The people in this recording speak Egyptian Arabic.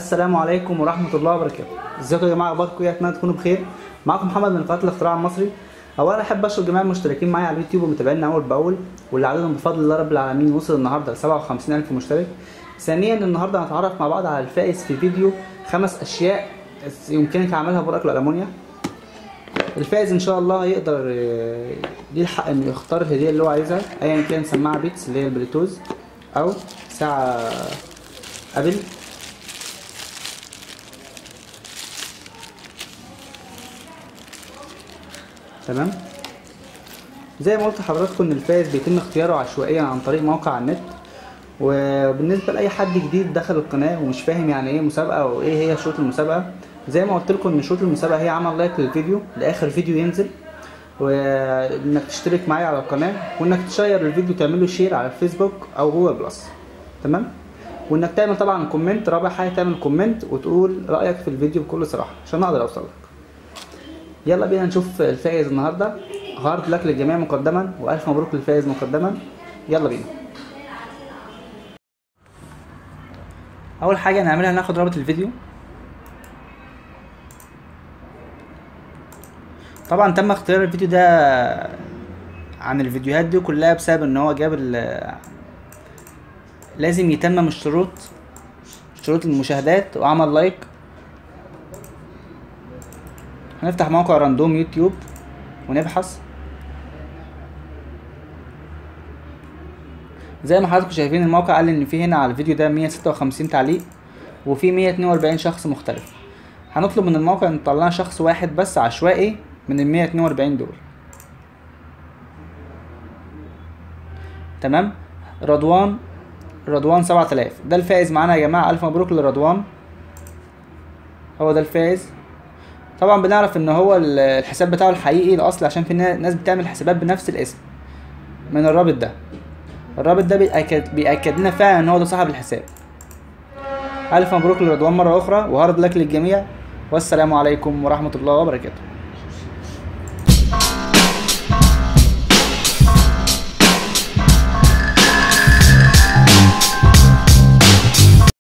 السلام عليكم ورحمة الله وبركاته ازيكم يا جماعة اخباركم ايه اتمنى تكونوا بخير معاكم محمد من قناة الاختراع المصري اولا احب اشكر جميع المشتركين معايا على اليوتيوب ومتابعيني اول باول واللي عددهم بفضل الله رب العالمين وصل النهارده ل 57000 مشترك ثانيا النهارده هنتعرف مع بعض على الفائز في فيديو خمس اشياء يمكنك عملها بورق الالومنيا الفائز ان شاء الله يقدر آه، ليه الحق انه يختار الهديه اللي هو عايزها ايا كان سماعه بيتس اللي هي البلوتوز او ساعه ابل تمام زي ما قلت لحضراتكم ان الفائز بيتم اختياره عشوائيا عن طريق موقع على النت وبالنسبه لاي حد جديد دخل القناه ومش فاهم يعني ايه مسابقه وايه هي شروط المسابقه زي ما قلت لكم ان شروط المسابقه هي عمل لايك للفيديو لاخر فيديو ينزل وانك تشترك معايا على القناه وانك تشير الفيديو تعمل له شير على الفيسبوك او جوجل بلس تمام وانك تعمل طبعا كومنت رابع حاجه تعمل كومنت وتقول رايك في الفيديو بكل صراحه عشان اقدر اوصل لك يلا بينا نشوف الفائز النهارده هارد لك للجميع مقدما والف مبروك للفائز مقدما يلا بينا اول حاجه هنعملها هناخد رابط الفيديو طبعا تم اختيار الفيديو ده عن الفيديوهات دي كلها بسبب ان هو جاب ال- لازم يتمم الشروط شروط المشاهدات وعمل لايك هنفتح موقع راندوم يوتيوب ونبحث زي ما حضراتكم شايفين الموقع قال ان في هنا على الفيديو ده 156 تعليق وفي 142 شخص مختلف هنطلب من الموقع ان يطلع لنا شخص واحد بس عشوائي من ال 142 دول تمام رضوان رضوان 7000 ده الفائز معانا يا جماعه الف مبروك لرضوان هو ده الفائز طبعا بنعرف ان هو ال- الحساب بتاعه الحقيقي الاصلي عشان في نا- ناس بتعمل حسابات بنفس الاسم من الرابط ده الرابط ده بيأكد بيأكد لنا فعلا ان هو ده صاحب الحساب الف مبروك لرضوان مره اخرى وهارد لك للجميع والسلام عليكم ورحمه الله وبركاته